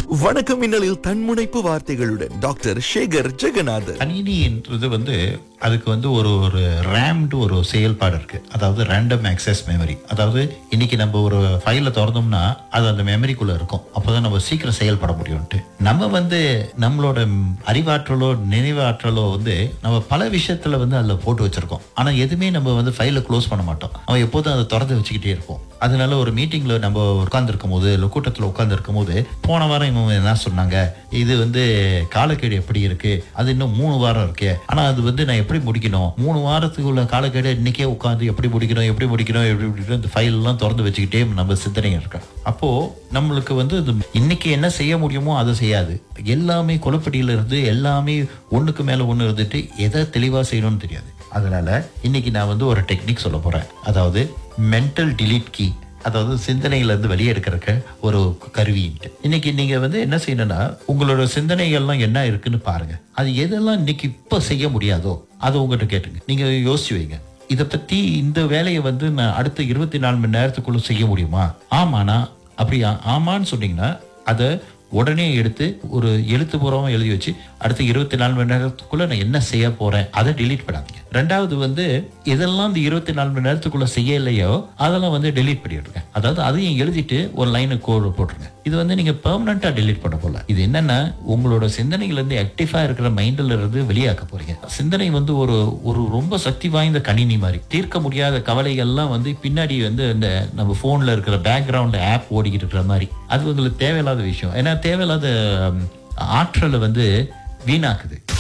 வணக்கம் மின்னலில் தன்முனைப்பு வார்த்தைகளுடன் டாக்டர் சேகர் ஜெகநாதன் கணினின்றது வந்து அதுக்கு வந்து ஒரு ஒரு ரேம்டு ஒரு செயல்பாடு இருக்கு அதாவது ரேண்டம் access மெமரி அதாவது இன்னைக்கு நம்ம ஒரு ஃபைலை திறந்தோம்னா அது அந்த மெமரிக்குள்ள இருக்கும் அப்போதான் நம்ம சீக்கிரம் செயல்பட முடியும்ட்டு நம்ம வந்து நம்மளோட ம், அறிவாற்றலோ நினைவாற்றலோ வந்து நம்ம பல விஷயத்துல வந்து அதில் போட்டு வச்சிருக்கோம் ஆனா எதுவுமே நம்ம வந்து ஃபைலை க்ளோஸ் பண்ண மாட்டோம் நம்ம எப்போதும் அதை திறந்து வச்சுக்கிட்டே இருப்போம் அதனால ஒரு மீட்டிங்ல நம்ம உட்கார்ந்துருக்கும் போது இல்லை கூட்டத்தில் உட்கார்ந்துருக்கும் போது போன வாரம் இவங்க என்ன சொன்னாங்க இது வந்து காலக்கெடு எப்படி இருக்கு அது இன்னும் மூணு வாரம் இருக்கு ஆனா அது வந்து நான் எப்படி முடிக்கணும் மூணு வாரத்துக்கு உள்ள காலக்கெடு இன்னைக்கே உட்காந்து எப்படி முடிக்கணும் எப்படி முடிக்கணும் எப்படி முடிக்கணும் இந்த ஃபைல் எல்லாம் திறந்து வச்சுக்கிட்டே நம்ம சிந்தனை இருக்கோம் அப்போ நம்மளுக்கு வந்து இது இன்னைக்கு என்ன செய்ய முடியுமோ அதை செய்யாது எல்லாமே குழப்படியில இருந்து எல்லாமே ஒண்ணுக்கு மேல ஒண்ணு இருந்துட்டு எதை தெளிவா செய்யணும்னு தெரியாது அதனால இன்னைக்கு நான் வந்து ஒரு டெக்னிக் சொல்ல போறேன் அதாவது மென்டல் delete கீ அதாவது சிந்தனையில இருந்து வெளியே எடுக்கிறக்க ஒரு கருவின்ட்டு இன்னைக்கு நீங்க வந்து என்ன செய்யணும்னா உங்களோட சிந்தனைகள்லாம் என்ன இருக்குன்னு பாருங்க அது எதெல்லாம் இன்னைக்கு இப்ப செய்ய முடியாதோ அதை உங்ககிட்ட கேட்டுங்க நீங்க யோசிச்சு வைங்க இதை பத்தி இந்த வேலையை வந்து நான் அடுத்த இருபத்தி நாலு மணி நேரத்துக்குள்ள செய்ய முடியுமா ஆமாண்ணா அப்படியா ஆமான்னு சொன்னீங்கன்னா அதை உடனே எடுத்து ஒரு எழுத்து பூர்வமா எழுதி வச்சு அடுத்த இருபத்தி நாலு மணி நேரத்துக்குள்ள நான் என்ன செய்ய போறேன் அதை delete பண்ணாதீங்க ரெண்டாவது வந்து எதெல்லாம் இந்த இருபத்தி நாலு மணி நேரத்துக்குள்ள செய்யலையோ அதெல்லாம் வந்து delete பண்ணிடுங்க அதாவது அதையும் எழுதிட்டு ஒரு லைனு கோடு போட்டுருங்க இது வந்து நீங்க பெர்மனண்டா delete பண்ண போல இது என்னன்னா உங்களோட சிந்தனைகள் இருந்து ஆக்டிவா இருக்கிற மைண்ட்ல இருந்து வெளியாக்க போறீங்க சிந்தனை வந்து ஒரு ஒரு ரொம்ப சக்தி வாய்ந்த கணினி மாதிரி தீர்க்க முடியாத கவலைகள்லாம் வந்து பின்னாடி வந்து இந்த நம்ம போன்ல இருக்கிற பேக்ரவுண்ட் ஆப் ஓடிக்கிட்டு இருக்கிற மாதிரி அது உங்களுக்கு தேவையில்லாத விஷயம் ஏன்னா தேவையில்லாத ம், ஆற்றலை வந்து வீணாக்குது